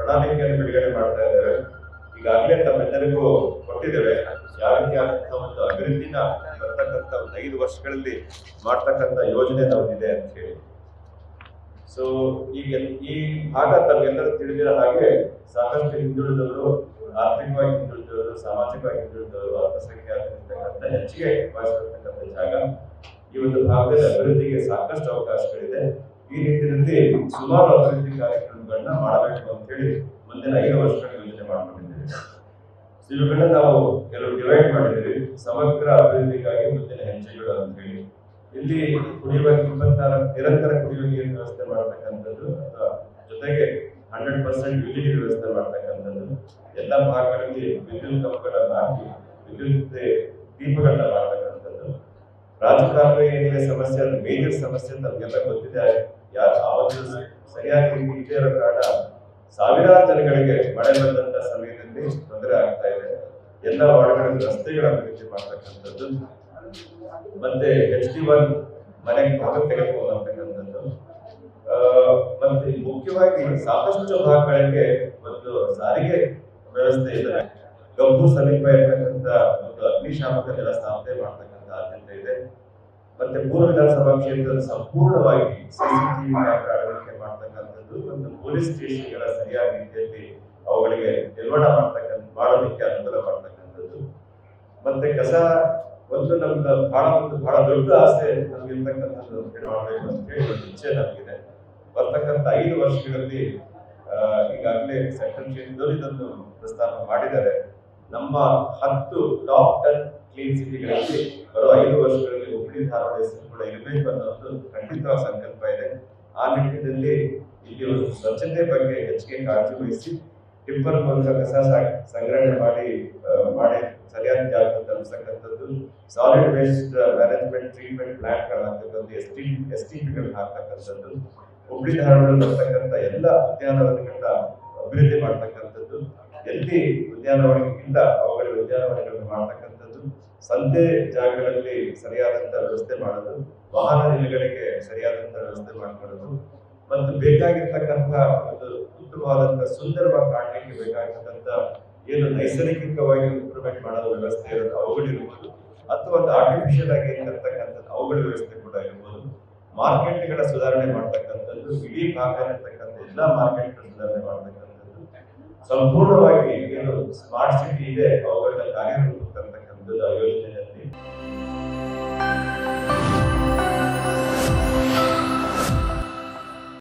ಪ್ರಣಾಳಿಕೆಯನ್ನು ಬಿಡುಗಡೆ ಮಾಡ್ತಾ ಇದ್ದೇವೆ ಈಗಾಗಲೇ ತಮ್ಮೆಲ್ಲರಿಗೂ ಕೊಟ್ಟಿದ್ದೇವೆ ಯಾವ ರೀತಿಯಾದಂತಹ ಒಂದು ಅಭಿವೃದ್ಧಿನ ಬರ್ತಕ್ಕಂಥ ಒಂದು ಐದು ವರ್ಷಗಳಲ್ಲಿ ಮಾಡ್ತಕ್ಕಂಥ ಯೋಜನೆ ನಮ್ಮದಿದೆ ಅಂತ ಹೇಳಿ ಸೊ ಈಗ ಈ ಭಾಗ ತಮಗೆಲ್ಲರೂ ತಿಳಿದಿರೋ ಹಾಗೆ ಸಾಕಷ್ಟು ಹಿಂದುಳಿದವರು ಆರ್ಥಿಕವಾಗಿ ಹಿಂದುಳಿದವರು ಸಾಮಾಜಿಕವಾಗಿ ಹಿಂದುಳಿದವರು ಅಲ್ಪಸಂಖ್ಯಾತರಿರ್ತಕ್ಕಂಥ ಹೆಚ್ಚಿಗೆ ವಾಸಿರ್ತಕ್ಕಂಥ ಜಾಗ ಈ ಒಂದು ಭಾಗದ ಅಭಿವೃದ್ಧಿಗೆ ಸಾಕಷ್ಟು ಅವಕಾಶಗಳಿದೆ ಈ ನಿಟ್ಟಿನಲ್ಲಿ ಸುಮಾರು ಅಭಿವೃದ್ಧಿ ಕಾರ್ಯಕ್ರಮಗಳನ್ನ ಮಾಡಬೇಕು ಅಂತ ಹೇಳಿ ಮುಂದಿನ ಐದು ವರ್ಷಗಳ ಯೋಜನೆ ಮಾಡ್ಕೊಂಡಿದ್ದೇವೆ ಸೊ ಇವುಗಳನ್ನ ನಾವು ಕೆಲವು ಡಿವೈಡ್ ಮಾಡಿದ್ದೀವಿ ಸಮಗ್ರ ಅಭಿವೃದ್ಧಿಗಾಗಿ ಮುಂದಿನ ಹೆಜ್ಜೆಗಳು ಅಂತ ಹೇಳಿ ಇಲ್ಲಿ ಕುಡಿಯುವ ಇಪ್ಪತ್ತಾರು ನಿರಂತರ ಕುಡಿಯುವ ನೀರಿನ ವ್ಯವಸ್ಥೆ ಮಾಡತಕ್ಕಂಥದ್ದು ಅಥವಾ ಜೊತೆಗೆ ಹಂಡ್ರೆಡ್ ಪರ್ಸೆಂಟ್ ಯುಟಿಲಿಟಿ ವ್ಯವಸ್ಥೆ ಮಾಡತಕ್ಕಂಥದ್ದು ಎಲ್ಲ ಭಾಗಗಳಲ್ಲಿ ವಿದ್ಯುತ್ ಕಂಬಗಳನ್ನ ಹಾಕಿ ವಿದ್ಯುತ್ ದೀಪಗಳನ್ನ ಮಾಡತಕ್ಕಂಥದ್ದು ರಾಜಕಾಲುವೆ ಏನಿದೆ ಸಮಸ್ಯೆ ಅದು ಮೇಜರ್ ಸಮಸ್ಯೆ ನಮ್ಗೆಲ್ಲ ಗೊತ್ತಿದೆ ಯಾರು ಆವತ್ತು ಸರಿಯಾಗಿ ರೀತಿ ಇಲ್ಲದೆ ಇರೋ ಕಾರಣ ಸಾವಿರಾರು ಜನಗಳಿಗೆ ಮಳೆ ಬಂದಂತ ಸಮಯದಲ್ಲಿ ತೊಂದರೆ ಆಗ್ತಾ ಇದೆ ಎಲ್ಲ ವಾರ್ಡ್ಗಳಲ್ಲಿ ರಸ್ತೆಗಳ ಅಭಿವೃದ್ಧಿ ಮಾಡ್ತಕ್ಕಂಥದ್ದು ಮತ್ತೆ ಎಚ್ ಡಿ ಒನ್ ಮನೆಗೆ ಭಾಗ ತೆಗೆದುಕೊಳ್ಳತಕ್ಕಂಥದ್ದು ಆ, ಮತ್ತೆ ಮುಖ್ಯವಾಗಿ ಸಾಕಷ್ಟು ಭಾಗಗಳಿಗೆ ಒಂದು ಸಾರಿಗೆ ವ್ಯವಸ್ಥೆ ಇದೆ ಗಬ್ಬು ಸಮೀಪ ಇರತಕ್ಕಂಥ ಒಂದು ಅಗ್ನಿಶಾಮಕ ನೆಲ ಸ್ಥಾಪನೆ ಮಾಡ್ತಕ್ಕಂಥ ಆದ್ಯತೆ ಇದೆ ಮತ್ತೆ ಪೂರ್ವ ವಿಧಾನಸಭಾ ಕ್ಷೇತ್ರದ ಸಂಪೂರ್ಣವಾಗಿ ಸಿಸಿಟಿವಿ ಕ್ಯಾಮೆರಾ ಅಳವಡಿಕೆ ಮಾಡ್ತಕ್ಕಂಥದ್ದು ಒಂದು ಪೊಲೀಸ್ ಸ್ಟೇಷನ್ಗಳ ಸರಿಯಾದ ರೀತಿಯಲ್ಲಿ ಅವುಗಳಿಗೆ ನಿರ್ವಹಣೆ ಮಾಡ್ತಕ್ಕಂಥ ಮಾಡೋದಕ್ಕೆ ಅನುಕೂಲ ಮಾಡ್ತಕ್ಕಂಥದ್ದು ಮತ್ತೆ ಕಸ ಒಂದು ನಮ್ದು ಬಹಳ ಒಂದು ಬಹಳ ದೊಡ್ಡ ಆಸೆ ನಮ್ಗೆ ಇರ್ತಕ್ಕಂಥದ್ದು ಮಾಡಬೇಕು ಅಂತ ಹೇಳಿ ಒಂದು ಇಚ್ಛೆ ನಮಗಿದೆ ಬರ್ತಕ್ಕಂಥ ಐದು ವರ್ಷಗಳಲ್ಲಿ ಆ, ಈಗಾಗಲೇ ಸೆಂಟ್ರಲ್ ಕ್ಷೇತ್ರದವರು ಇದನ್ನು ಪ್ರಸ್ತಾಪ ಮಾಡಿದ್ದಾರೆ ನಮ್ಮ ಹತ್ತು ಟಾಪ್ ಟೆನ್ ಕ್ಲೀನ್ ಸಿಟಿಗಳಲ್ಲಿ ಬರೋ ಐದು ವರ್ಷಗಳಲ್ಲಿ ಹುಬ್ಬಳ್ಳಿ ಧಾರವಾಡ ಹೆಸರು ಕೂಡ ಇರಬೇಕು ಅನ್ನೋದು ಖಂಡಿತ ಸಂಕಲ್ಪ ಇದೆ ಆ ನಿಟ್ಟಿನಲ್ಲಿ ಇಲ್ಲಿ ಒಂದು ಸ್ವಚ್ಛತೆ ಬಗ್ಗೆ ಹೆಚ್ಚಿಗೆ ಕಾಳಜಿ ವಹಿಸಿ ಟಿಪ್ಪರ್ ಮೂಲಕ ಕಸ ಸಾ- ಸಂಗ್ರಹಣೆ ಮಾಡಿ ಆ, ಮಾಡಿ ಸರಿಯಾದ ಜಾಗಕ್ಕೆ ತಲುಪಿಸ್ತಕ್ಕಂಥದ್ದು ಸಾಲಿಡ್ ವೇಸ್ಟ್ ಮ್ಯಾನೇಜ್ಮೆಂಟ್ ಟ್ರೀಟ್ಮೆಂಟ್ ಪ್ಲಾಂಟ್ ಗಳು ಹಾಕ್ತಕ್ಕಂಥದ್ದು ಎಸ್ ಟಿ ಎಸ್ ಟಿ ಪಿಗಳು ಹಾಕ್ತಕ್ಕಂಥದ್ದು ಹುಬ್ಬಳ್ಳಿ ಧಾರವಾಡ ಬರ್ತಕ್ಕಂಥ ಎಲ್ಲ ಉದ್ಯಾನವನಗಳನ್ನ ಅಭಿವೃದ್ಧಿ ಮಾಡ್ತಕ್ಕಂಥದ್ದು ಎಲ್ಲಿ ಉದ್ಯಾನವನಕ್ಕಿಂತ ಅವುಗಳ ಉದ್ಯಾನವನಗಳನ್ನು ಮಾಡ್ತಕ್ಕಂಥದ್ದು ಸಂತೆ ಜಾಗಗಳಲ್ಲಿ ಸರಿಯಾದಂತ ವ್ಯವಸ್ಥೆ ಮಾಡೋದು ವಾಹನ ನಿಲುಗಡೆಗೆ ಸರಿಯಾದಂತ ವ್ಯವಸ್ಥೆ ಮಾಡ್ಕೊಳ್ಳೋದು ಮತ್ತು ಬೇಕಾಗಿರ್ತಕ್ಕಂಥ ಒಂದು ಉತ್ತಮವಾದಂತ ಸುಂದರವಾಗಿ ಕಾಣಲಿಕ್ಕೆ ಬೇಕಾಗಿರ್ತಕ್ಕಂಥ ಏನು ನೈಸರ್ಗಿಕವಾಗಿ ಇಂಪ್ರೂವ್ಮೆಂಟ್ ಮಾಡೋ ವ್ಯವಸ್ಥೆ ಇರೋದು ಅವುಗಳಿರ್ಬೋದು ಅಥವಾ ಒಂದು ಆರ್ಟಿಫಿಷಿಯಲ್ ಆಗಿ ಇರ್ತಕ್ಕಂಥದ್ದು ಅವುಗಳ ವ್ಯವಸ್ಥೆ ಕೂಡ ಇರ್ಬೋದು ಮಾರ್ಕೆಟ್ಗಳ ಸುಧಾರಣೆ ಮಾಡ್ತಕ್ಕಂಥದ್ದು ಇಡೀ ಭಾಗ ಇರ್ತಕ್ಕಂಥ ಎಲ್ಲಾ ಮಾರ್ಕೆಟ್ ಸುಧಾರಣೆ ಮಾಡ್ತಕ್ಕಂಥದ್ದು ಸಂಪೂರ್ಣವಾಗಿ ಏನು ಸ್ಮಾರ್ಟ್ ಸಿಟಿ ಇದೆ ಅವುಗಳನ್ನ ಕಾರ್ಯರೂಪಕ್ಕೆ ತರ್ತಕ್ಕಂಥದ್ದು ಆ ಯೋಜನೆ